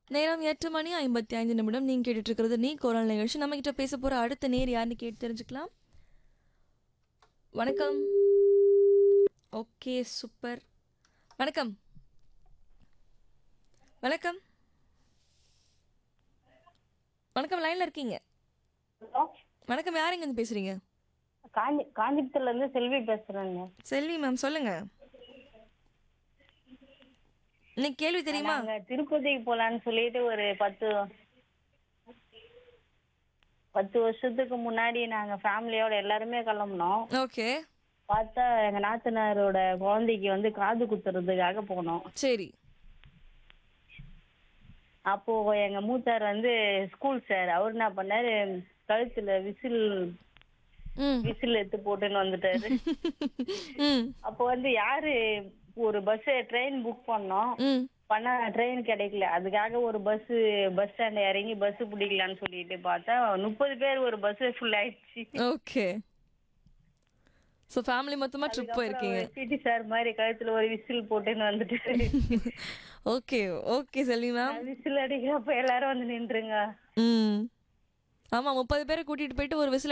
நேரம் எட்டு மணி ஐம்பத்தி ஐந்து நிமிடம் நீங்கள் கேட்டுட்டு இருக்கிறது நீ குரல் நிகழ்ச்சி நம்ம கிட்ட பேச போகிற அடுத்த நேர் யாருன்னு கேட்டு தெரிஞ்சுக்கலாம் வணக்கம் ஓகே சூப்பர் வணக்கம் வணக்கம் வணக்கம் லைனில் இருக்கீங்க ஹலோ வணக்கம் யார் இருந்து பேசுகிறீங்க காஞ்சி காஞ்சிபுரத்துல இருந்து செல்வி பேசுறேங்க செல்வி மேம் சொல்லுங்க இன்னைக்கு கேள்வி தெரியுமா நாங்க திருப்பதிக்கு போலான்னு சொல்லிட்டு ஒரு பத்து பத்து வருஷத்துக்கு முன்னாடி நாங்க ஃபேமிலியோட எல்லாருமே கிளம்புனோம் ஓகே பார்த்தா எங்க நாத்தனாரோட குழந்தைக்கு வந்து காது குத்துறதுக்காக போனோம் சரி அப்போ எங்க மூத்தார் வந்து ஸ்கூல் சார் அவர் என்ன பண்ணாரு கழுத்துல விசில் ம் விசில் எடுத்து போட்டுன்னு வந்துட்டாரு ம் அப்போ வந்து யாரு ஒரு பஸ் ட்ரெயின் புக் பண்ணோம் ம் பண்ணா ட்ரெயின் கிடைக்கல அதுக்காக ஒரு பஸ் பஸ் ஸ்டாண்ட் இறங்கி பஸ் பிடிக்கலான்னு சொல்லிட்டு பார்த்தா முப்பது பேர் ஒரு பஸ் ஃபுல் ஆயிடுச்சு ஓகே ஸோ ஃபேமிலி மொத்தமாக ட்ரிப் போயிருக்கீங்க சிட்டி சார் மாதிரி கழுத்துல ஒரு விசில் போட்டுன்னு வந்துட்டு okay okay Selvi ma'am whistle அடிக்கிறப்ப எல்லாரும் வந்து நின்றுங்க ம் ஆமாம் முப்பது பேரை கூட்டிகிட்டு போயிட்டு ஒரு விசில்